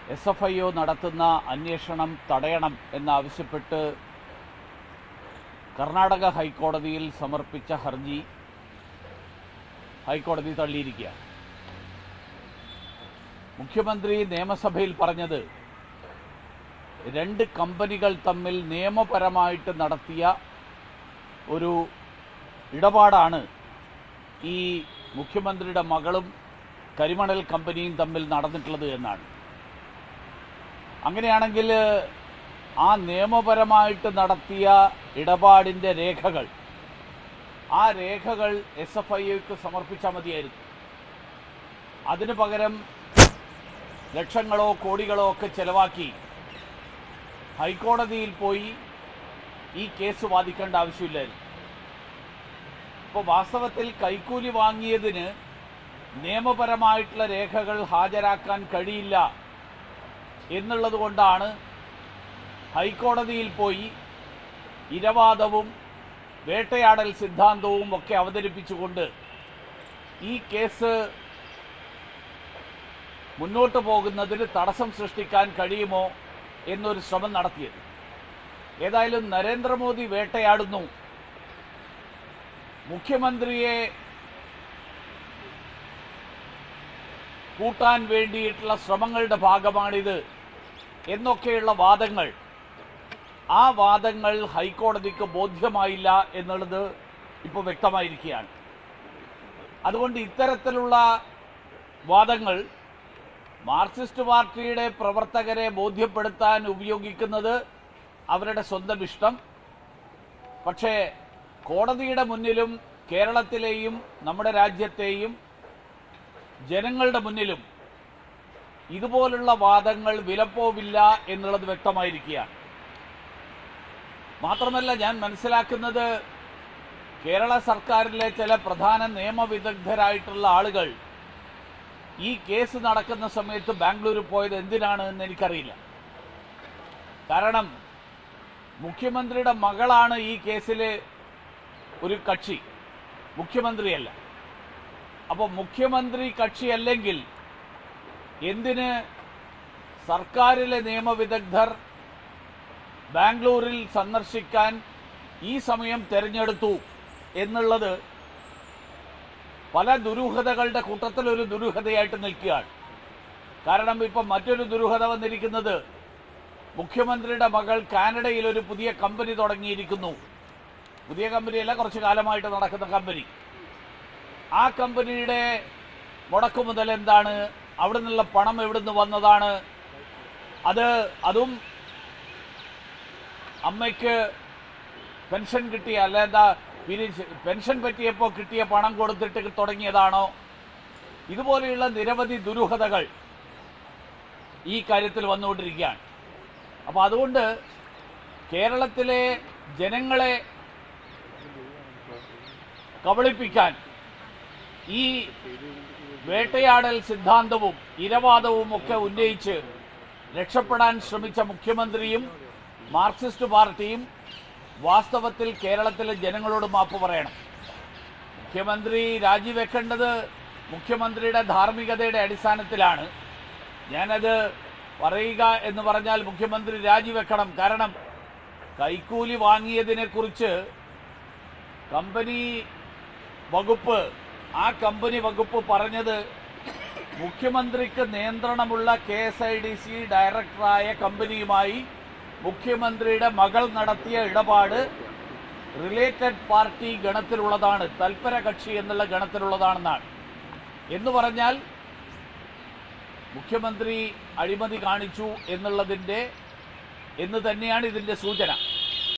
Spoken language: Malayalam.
എസ് എഫ് ഐ ഒ നടത്തുന്ന അന്വേഷണം തടയണം എന്നാവശ്യപ്പെട്ട് കർണാടക ഹൈക്കോടതിയിൽ സമർപ്പിച്ച ഹർജി ഹൈക്കോടതി തള്ളിയിരിക്കുകയാണ് മുഖ്യമന്ത്രി നിയമസഭയിൽ പറഞ്ഞത് രണ്ട് കമ്പനികൾ തമ്മിൽ നിയമപരമായിട്ട് നടത്തിയ ഒരു ഇടപാടാണ് ഈ മുഖ്യമന്ത്രിയുടെ മകളും കരിമണൽ കമ്പനിയും തമ്മിൽ നടന്നിട്ടുള്ളത് എന്നാണ് അങ്ങനെയാണെങ്കിൽ ആ നിയമപരമായിട്ട് നടത്തിയ ഇടപാടിൻ്റെ രേഖകൾ ആ രേഖകൾ എസ് എഫ് ഐക്ക് സമർപ്പിച്ചാൽ മതിയായിരുന്നു അതിനു പകരം ലക്ഷങ്ങളോ കോടികളോ ഒക്കെ ചെലവാക്കി ഹൈക്കോടതിയിൽ പോയി ഈ കേസ് വാദിക്കേണ്ട ആവശ്യമില്ലായിരുന്നു ഇപ്പോൾ വാസ്തവത്തിൽ കൈക്കൂലി വാങ്ങിയതിന് നിയമപരമായിട്ടുള്ള രേഖകൾ ഹാജരാക്കാൻ കഴിയില്ല എന്നുള്ളത് കൊണ്ടാണ് ഹൈക്കോടതിയിൽ പോയി ഇരവാദവും വേട്ടയാടൽ സിദ്ധാന്തവും ഒക്കെ അവതരിപ്പിച്ചുകൊണ്ട് ഈ കേസ് മുന്നോട്ട് പോകുന്നതിന് തടസ്സം സൃഷ്ടിക്കാൻ കഴിയുമോ എന്നൊരു ശ്രമം നടത്തിയത് ഏതായാലും നരേന്ദ്രമോദി വേട്ടയാടുന്നു മുഖ്യമന്ത്രിയെ കൂട്ടാൻ വേണ്ടിയിട്ടുള്ള ശ്രമങ്ങളുടെ ഭാഗമാണിത് എന്നൊക്കെയുള്ള വാദങ്ങൾ ആ വാദങ്ങൾ ഹൈക്കോടതിക്ക് ബോധ്യമായില്ല എന്നുള്ളത് ഇപ്പോൾ വ്യക്തമായിരിക്കുകയാണ് അതുകൊണ്ട് ഇത്തരത്തിലുള്ള വാദങ്ങൾ മാർക്സിസ്റ്റ് പാർട്ടിയുടെ പ്രവർത്തകരെ ബോധ്യപ്പെടുത്താൻ ഉപയോഗിക്കുന്നത് അവരുടെ സ്വന്തം ഇഷ്ടം പക്ഷേ കോടതിയുടെ മുന്നിലും കേരളത്തിലെയും നമ്മുടെ രാജ്യത്തെയും ജനങ്ങളുടെ മുന്നിലും ഇതുപോലുള്ള വാദങ്ങൾ വിലപ്പോവില്ല എന്നുള്ളത് വ്യക്തമായിരിക്കുകയാണ് മാത്രമല്ല ഞാൻ മനസ്സിലാക്കുന്നത് കേരള സർക്കാരിലെ ചില പ്രധാന നിയമവിദഗ്ധരായിട്ടുള്ള ആളുകൾ ഈ കേസ് നടക്കുന്ന സമയത്ത് ബാംഗ്ലൂർ പോയത് എന്തിനാണ് എന്ന് എനിക്കറിയില്ല കാരണം മുഖ്യമന്ത്രിയുടെ മകളാണ് ഈ കേസിലെ ഒരു കക്ഷി മുഖ്യമന്ത്രിയല്ല അപ്പോൾ മുഖ്യമന്ത്രി കക്ഷിയല്ലെങ്കിൽ എന്തിന് സർക്കാരിലെ നിയമവിദഗ്ധർ ബാംഗ്ലൂരിൽ സന്ദർശിക്കാൻ ഈ സമയം തിരഞ്ഞെടുത്തു എന്നുള്ളത് പല ദുരൂഹതകളുടെ കൂട്ടത്തിൽ ഒരു ദുരൂഹതയായിട്ട് നിൽക്കുകയാണ് കാരണം ഇപ്പം മറ്റൊരു ദുരൂഹത വന്നിരിക്കുന്നത് മുഖ്യമന്ത്രിയുടെ മകൾ കാനഡയിൽ ഒരു പുതിയ കമ്പനി തുടങ്ങിയിരിക്കുന്നു പുതിയ കമ്പനിയല്ല കുറച്ച് കാലമായിട്ട് നടക്കുന്ന കമ്പനി ആ കമ്പനിയുടെ മുടക്കു മുതൽ എന്താണ് അവിടെ നിന്നുള്ള പണം എവിടുന്ന് വന്നതാണ് അത് അതും അമ്മയ്ക്ക് പെൻഷൻ കിട്ടിയ അല്ല എന്താ പിരിച്ച് പെൻഷൻ പറ്റിയപ്പോൾ കിട്ടിയ പണം കൊടുത്തിട്ട് തുടങ്ങിയതാണോ ഇതുപോലെയുള്ള നിരവധി ദുരൂഹതകൾ ഈ കാര്യത്തിൽ വന്നുകൊണ്ടിരിക്കുകയാണ് അപ്പോൾ അതുകൊണ്ട് കേരളത്തിലെ ജനങ്ങളെ കബളിപ്പിക്കാൻ ഈ വേട്ടയാടൽ സിദ്ധാന്തവും ഇരവാദവും ഒക്കെ ഉന്നയിച്ച് രക്ഷപ്പെടാൻ ശ്രമിച്ച മുഖ്യമന്ത്രിയും മാർക്സിസ്റ്റ് പാർട്ടിയും വാസ്തവത്തിൽ കേരളത്തിലെ ജനങ്ങളോട് മാപ്പ് പറയണം മുഖ്യമന്ത്രി രാജിവെക്കേണ്ടത് മുഖ്യമന്ത്രിയുടെ ധാർമ്മികതയുടെ അടിസ്ഥാനത്തിലാണ് ഞാനത് പറയുക എന്ന് പറഞ്ഞാൽ മുഖ്യമന്ത്രി രാജിവെക്കണം കാരണം കൈക്കൂലി വാങ്ങിയതിനെക്കുറിച്ച് കമ്പനി വകുപ്പ് ആ കമ്പനി വകുപ്പ് പറഞ്ഞത് മുഖ്യമന്ത്രിക്ക് നിയന്ത്രണമുള്ള K S I D C ഡയറക്ടറായ കമ്പനിയുമായി മുഖ്യമന്ത്രിയുടെ മകൾ നടത്തിയ ഇടപാട് റിലേറ്റഡ് പാർട്ടി ഗണത്തിലുള്ളതാണ് തൽപര കക്ഷി എന്നുള്ള ഗണത്തിലുള്ളതാണെന്നാണ് എന്ന് പറഞ്ഞാൽ മുഖ്യമന്ത്രി അഴിമതി കാണിച്ചു എന്നുള്ളതിൻ്റെ എന്ന് തന്നെയാണ് ഇതിൻ്റെ സൂചന